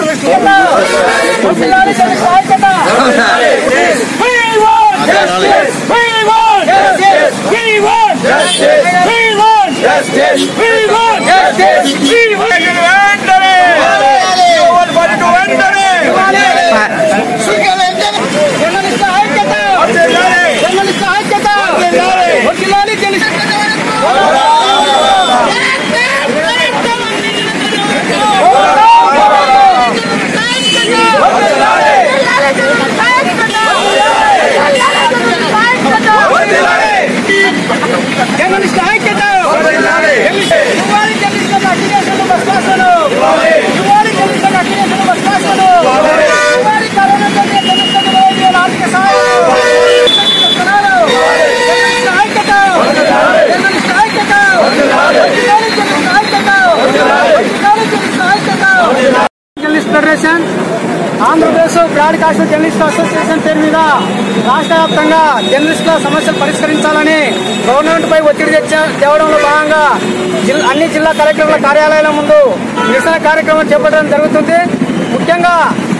వర్ధిల్లాలి జర్నలిస్ట్ ఐక్యత We want justice! We want justice! We want justice! We want justice! We want justice! We want వెంటనే యువన్ పట్టు వెంటనే journalist ఐక్యత journalist ఐక్యత వర్ధిల్లాలి జర్నలిస్ట్ జర్నలిస్ట్ ఐక్యత యువాలి జర్నలిస్టులకు అఖిలేషన్లు బస్మాసలు యువాలి జర్నలిస్టులకు అఖిలేషన్లు బస్మాసలు యువాలి కరోనా జరిగే జర్నలిస్టులకు రోజు వేల ఆర్థిక సహాయం జర్నలిస్ట్ ఐక్యత జర్నలిస్ట్ ఐక్యత యువాలి జర్నలిస్ట్ ఐక్యత యువాలి జర్నలిస్ట్ ఐక్యత journalist federation Andhra Pradesh broadcast journalist association పేరు మీద రాష్ట్ర వ్యాప్తంగా జర్నలిస్టుల సమస్యలు పరిష్కరించాలని గవర్నమెంట్ పై ఒత్తిడి తెచ్చ- తేవడంలో భాగంగా జిల్- అన్ని జిల్లా కలెక్టర్ల కార్యాలయాల ముందు నిరసన కార్యక్రమం చేపట్టడం జరుగుతుంది ముఖ్యంగా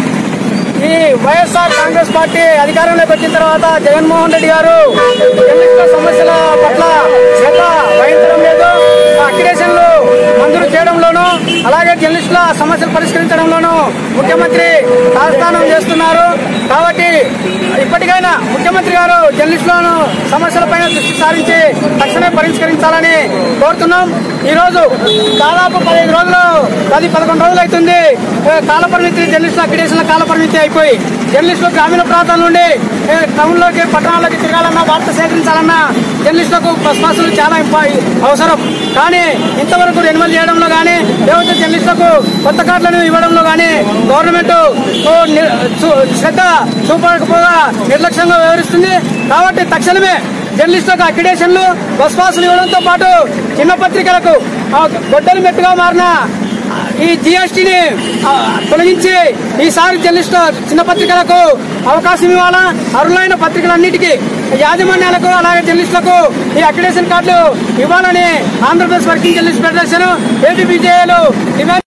ఈ వైఎస్ఆర్ కాంగ్రెస్ పార్టీ అధికారంలోకి వచ్చిన తర్వాత జగన్మోహన్ రెడ్డి గారు జర్నలిస్టుల సమస్యల పట్ల శ్రద్ధ వహించడం లేదు అక్రిడేషన్లు మంజూరు చేయడంలోనూ అలాగే జర్నలిస్టుల సమస్యలు పరిష్కరించడంలోనూ ముఖ్యమంత్రి తాత్స్థానం చేస్తున్నారు కాబట్టి ఇప్పటికైనా ముఖ్యమంత్రి గారు జర్నలిస్టులను సమస్యలపైన దృష్టి సారించి తక్షణమే పరిష్కరించాలని కోరుతున్నాం ఈ రోజు దాదాపు పదిహేను రోజులు పది పదకొండు రోజులు అవుతుంది ఏ, కాలపరిమితి జర్నలిస్టుల అక్రిడేషన్ల కాలపరిమితి అయిపోయి జర్నలిస్టులు గ్రామీణ ప్రాంతాల నుండి ఏ, టౌన్లోకి పట్టణాల్లోకి తిరగాలన్నా వార్త సేకరించాలన్నా జర్నలిస్టులకు బస్ పాసులు చాలా ఇంపా- అవసరం కానీ ఇంతవరకు రెన్యువల్ చేయడంలో కానీ లేకపోతే జర్నలిస్టులకు కొత్త కార్డులను ఇవ్వడంలో కానీ గవర్నమెంట్ ఓ ని- చూ- శ్రద్ధ చూపకపోగా నిర్లక్ష్యంగా వ్యవహరిస్తుంది కాబట్టి తక్షణమే జర్నలిస్టులకు అక్రిడేషన్లు బస్ పాసులు ఇవ్వడంతో పాటు చిన్న పత్రికలకు ఆ, గొడ్డలి మెట్టుగా మారిన ఈ జిఎస్టీని తొలగించి ఈసారి జర్నలిస్టు చిన్న పత్రికలకు అవకాశం ఇవ్వాలా అర్హులైన పత్రికలన్నిటికీ యాజమాన్యాలకు అలాగే జర్నలిస్టులకు ఈ అక్రిడేషన్ కార్డులు ఇవ్వాలని ఆంధ్రప్రదేశ్ వర్కింగ్ జర్నలిస్ట్ ఫెడరేషన్ ఏపీబీజేఏలు డిమాండ్